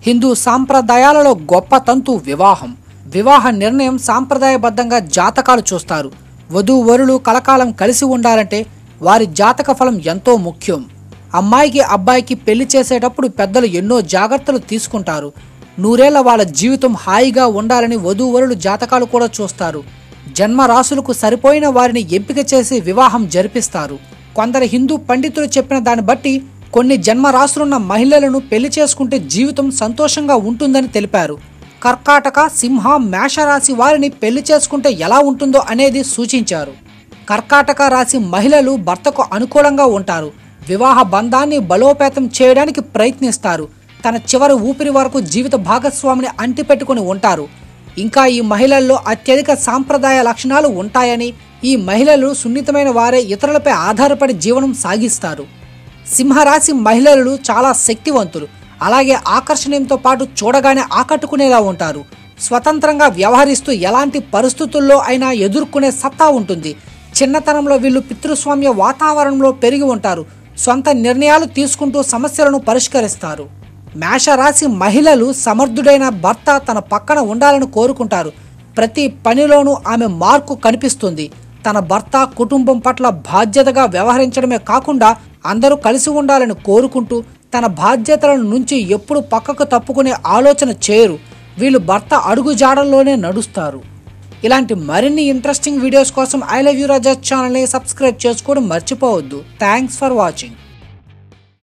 హిందూ సాంప్రదాయాలలో గొప్ప తంతు వివాహం వివాహ నిర్ణయం సాంప్రదాయబద్ధంగా జాతకాలు చూస్తారు వధూవరులు కలకాలం కలిసి ఉండాలంటే వారి జాతక ఫలం ఎంతో ముఖ్యం అమ్మాయికి అబ్బాయికి పెళ్లి చేసేటప్పుడు పెద్దలు ఎన్నో జాగ్రత్తలు తీసుకుంటారు నూరేళ్ల వాళ్ళ జీవితం హాయిగా ఉండాలని వధూవరులు జాతకాలు కూడా చూస్తారు జన్మ రాసులకు సరిపోయిన వారిని ఎంపిక చేసి వివాహం జరిపిస్తారు కొందరు హిందూ పండితులు చెప్పిన దాన్ని బట్టి కొన్ని జన్మ రాసులున్న మహిళలను పెళ్లి చేసుకుంటే జీవితం సంతోషంగా ఉంటుందని తెలిపారు కర్కాటక సింహ మేషరాశి వారిని పెళ్లి చేసుకుంటే ఎలా ఉంటుందో అనేది సూచించారు కర్కాటక రాశి మహిళలు భర్తకు అనుకూలంగా ఉంటారు వివాహ బంధాన్ని బలోపేతం చేయడానికి ప్రయత్నిస్తారు తన చివరి ఊపిరి వరకు జీవిత భాగస్వామిని అంటిపెట్టుకుని ఉంటారు ఇంకా ఈ మహిళల్లో అత్యధిక సాంప్రదాయ లక్షణాలు ఉంటాయని ఈ మహిళలు సున్నితమైన వారే ఇతరులపై ఆధారపడి జీవనం సాగిస్తారు సింహరాశి మహిళలు చాలా శక్తివంతులు అలాగే ఆకర్షణీయంతో పాటు చూడగానే ఆకట్టుకునేలా ఉంటారు స్వతంత్రంగా వ్యవహరిస్తూ ఎలాంటి పరిస్థితుల్లో అయినా ఎదుర్కొనే సత్తా ఉంటుంది చిన్నతనంలో వీళ్ళు పితృస్వామ్య వాతావరణంలో పెరిగి ఉంటారు సొంత నిర్ణయాలు తీసుకుంటూ సమస్యలను పరిష్కరిస్తారు మేషరాశి మహిళలు సమర్థుడైన భర్త తన పక్కన ఉండాలని కోరుకుంటారు ప్రతి పనిలోనూ ఆమె మార్కు కనిపిస్తుంది తన భర్త కుటుంబం పట్ల బాధ్యతగా వ్యవహరించడమే కాకుండా అందరూ కలిసి ఉండాలని కోరుకుంటూ తన బాధ్యతల నుంచి ఎప్పుడు పక్కకు తప్పుకునే ఆలోచన చేయరు వీళ్ళు భర్త అడుగు జాడల్లోనే నడుస్తారు ఇలాంటి మరిన్ని ఇంట్రెస్టింగ్ వీడియోస్ కోసం ఐ లవ్ యూ రాజా ఛానల్ని సబ్స్క్రైబ్ చేసుకోవడం మర్చిపోవద్దు థ్యాంక్స్ ఫర్ వాచింగ్